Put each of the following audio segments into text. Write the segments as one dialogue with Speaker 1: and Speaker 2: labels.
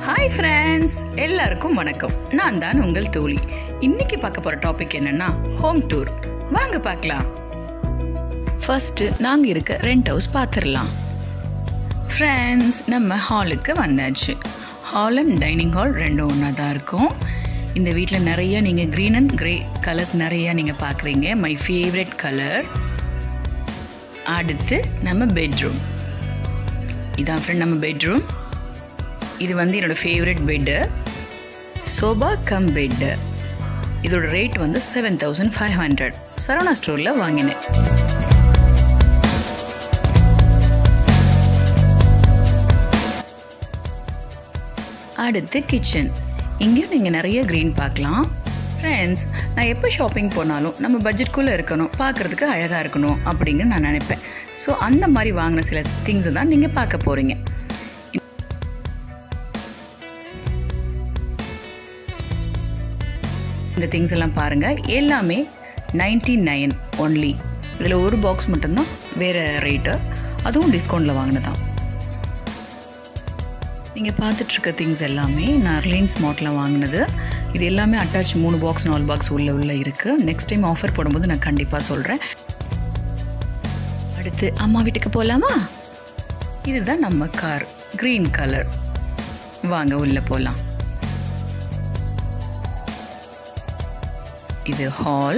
Speaker 1: hi friends எல்லாருக்கும் வணக்கம் நான் தான் உங்கள் தோழி இன்னைக்கு பார்க்க போகிற டாபிக் என்னன்னா ஹோம் டூர் வாங்க பார்க்கலாம் ஃபர்ஸ்ட்டு நாங்கள் இருக்க ரெண்ட் ஹவுஸ் பார்த்துடலாம் ஃப்ரெண்ட்ஸ் நம்ம ஹாலுக்கு வந்தாச்சு ஹால் அண்ட் டைனிங் ஹால் ரெண்டும் ஒன்றா தான் இருக்கும் இந்த வீட்டில் நிறைய நீங்கள் க்ரீன் அண்ட் க்ரே கலர்ஸ் நிறையா நீங்கள் பார்க்குறீங்க மை ஃபேவரட் கலர் அடுத்து நம்ம பெட்ரூம் இதான் ஃப்ரெண்ட் நம்ம பெட்ரூம் இது வந்து என்னோடய favourite bed sofa cum bed இதோட ரேட் வந்து seven thousand five hundred Saravana ஸ்டோரில் வாங்கினேன் அடுத்து கிச்சன் இங்கேயும் நீங்கள் நிறைய க்ரீன் பார்க்கலாம் ஃப்ரெண்ட்ஸ் நான் எப்போ ஷாப்பிங் போனாலும் நம்ம பட்ஜெட்குள்ளே இருக்கணும் பார்க்குறதுக்கு அழகாக இருக்கணும் அப்படின்னு நான் நினைப்பேன் ஸோ அந்த மாதிரி வாங்கின சில திங்ஸை தான் நீங்கள் பார்க்க போகிறீங்க இந்த திங்ஸ் எல்லாம் பாருங்கள் எல்லாமே நைன்டி நைன் ஒன்லி இதில் ஒரு பாக்ஸ் மட்டும்தான் வேறு ரேட்டு அதுவும் டிஸ்கவுண்ட்டில் வாங்கினதான் நீங்கள் பார்த்துட்ருக்க திங்ஸ் எல்லாமே நான் ரிலையன்ஸ் ஸ்மார்ட்டில் வாங்கினது இது எல்லாமே அட்டாச் மூணு பாக்ஸ் நாலு பாக்ஸ் உள்ள உள்ள இருக்குது நெக்ஸ்ட் டைம் ஆஃபர் போடும்போது நான் கண்டிப்பாக சொல்கிறேன் அடுத்து அம்மா வீட்டுக்கு போகலாமா இதுதான் நம்ம கார் க்ரீன் கலர் வாங்க உள்ளே போகலாம் இது ஹால்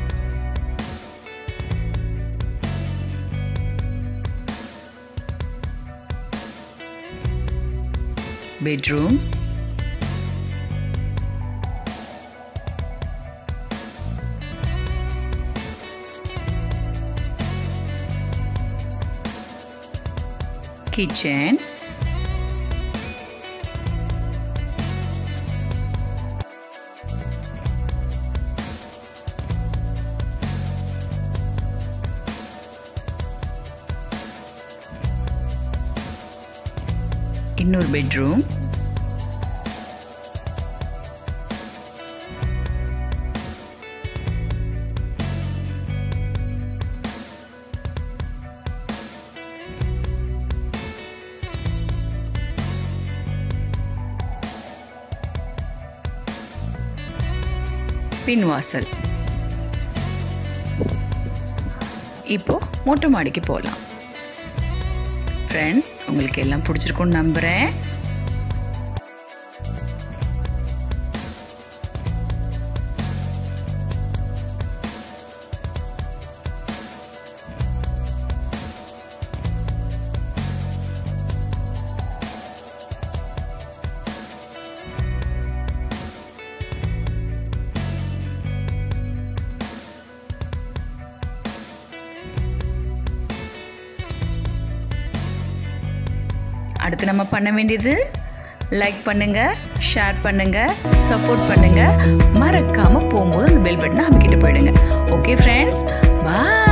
Speaker 1: பெட்ரூம் கிச்சன் இன்னொரு பெட்ரூம் பின்வாசல் இப்போ மொட்டை மாடிக்கு போகலாம் ஃப்ரெண்ட்ஸ் உங்களுக்கு எல்லாம் பிடிச்சிருக்கும்னு நம்புகிறேன் அடுத்து நம்ம பண்ண வேண்டியது லைக் பண்ணுங்க ஷேர் பண்ணுங்க சப்போர்ட் பண்ணுங்க மறக்காம போகும்போது அந்த பெல் பட்டனை அமைக்கிட்டு போயிடுங்க ஓகே ஃப்ரெண்ட்ஸ் பாய்